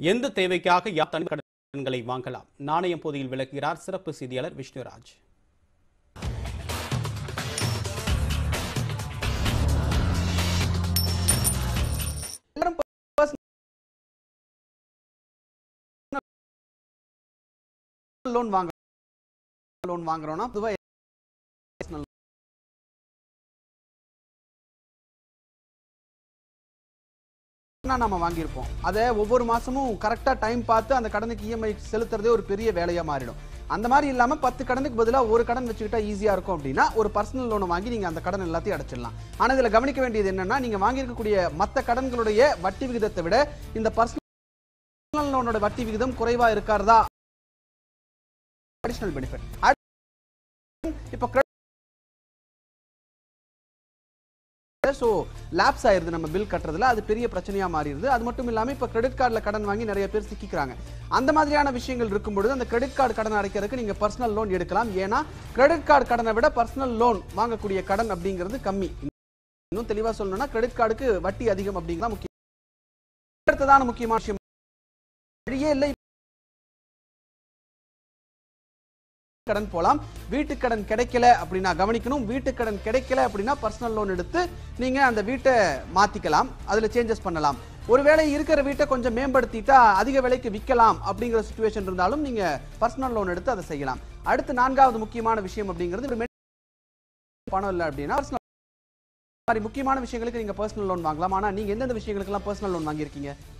எந்த தேவைக்காக யார் தனி கடன்களை வாங்கலாம் நாணயம் பொதியில் விளக்குகிறார் சிறப்பு செய்தியாளர் விஷ்ணுராஜ் எல்லாரும் லோன் வாங்க லோன் வாங்குறோம்னா பொதுவா நம்ம வாங்கியிருப்போம் அதை ஒவ்வொரு மாசமும் கரெக்டா டைம் பார்த்து அந்த கடனுக்கு இஎம்ஐ செலுத்துறதே ஒரு பெரிய வேலையா மாறிடும் அந்த மாதிரி இல்லாம பத்து கடனுக்கு பதிலா ஒரு கடன் வச்சுக்கிட்டா ஈஸியா இருக்கும் அப்படின்னா ஒரு பர்சனல் லோனை வாங்கி நீங்க அந்த கடன் எல்லாத்தையும் அடைச்சிடலாம் ஆனா இதுல கவனிக்க வேண்டியது என்னன்னா நீங்க வாங்கியிருக்கக்கூடிய மத்த கடன்களுடைய வட்டி விகிதத்தை விட இந்த பர்சனல் லோனோட வட்டி விகிதம் குறைவா இருக்காரதா அடிஷனல் பெனிஃபிட் இப்போ ஸோ லேப்ஸ் ஆயிருது நம்ம பில் கட்டுறதுல அது பெரிய பிரச்சனையா மாறிடுது அது மட்டும் இல்லாம இப்போ கிரெடிட் கார்டில் கடன் வாங்கி நிறைய பேர் சிக்கிக்கிறாங்க அந்த மாதிரியான விஷயங்கள் இருக்கும் பொழுது அந்த கிரெடிட் கார்டு கடன் அடைக்கிறதுக்கு நீங்க பர்சனல் லோன் எடுக்கலாம் ஏன்னா கிரெடிட் கார்டு கடனை விட பர்சனல் லோன் வாங்கக்கூடிய கடன் அப்படிங்கிறது கம்மி இன்னும் தெளிவா சொல்லணும்னா கிரெடிட் கார்டுக்கு வட்டி அதிகம் அப்படிங்கிறதா முக்கியம் அடுத்ததான முக்கியமான விஷயம் வழியே இல்லை கடன் போலாம் வீட்டு கடன் கிடைக்கல அப்படின்னா கவனிக்கணும் வீட்டு கடன் கிடைக்கல அப்படின்னா பர்சனல் லோன் எடுத்து நீங்க அந்த வீட்டை மாத்திக்கலாம் அதுல சேஞ்சஸ் பண்ணலாம் ஒருவேளை இருக்கிற வீட்டை கொஞ்சம் மேம்படுத்திட்டா அதிக விலைக்கு விற்கலாம் அப்படிங்கிற சுச்சுவேஷன் இருந்தாலும் நீங்க பர்சனல் லோன் எடுத்து அதை செய்யலாம் அடுத்து நான்காவது முக்கியமான விஷயம் அப்படிங்கிறது ஒரு med- பணம் இல்லை அப்படின்னா personal- மாதிரி முக்கியமான விஷயங்களுக்கு நீங்க பர்சனல் லோன் வாங்கலாம் ஆனா நீங்க எந்தெந்த விஷயங்களுக்கெல்லாம் பர்சனல் லோன் வாங்கியிருக்கீங்க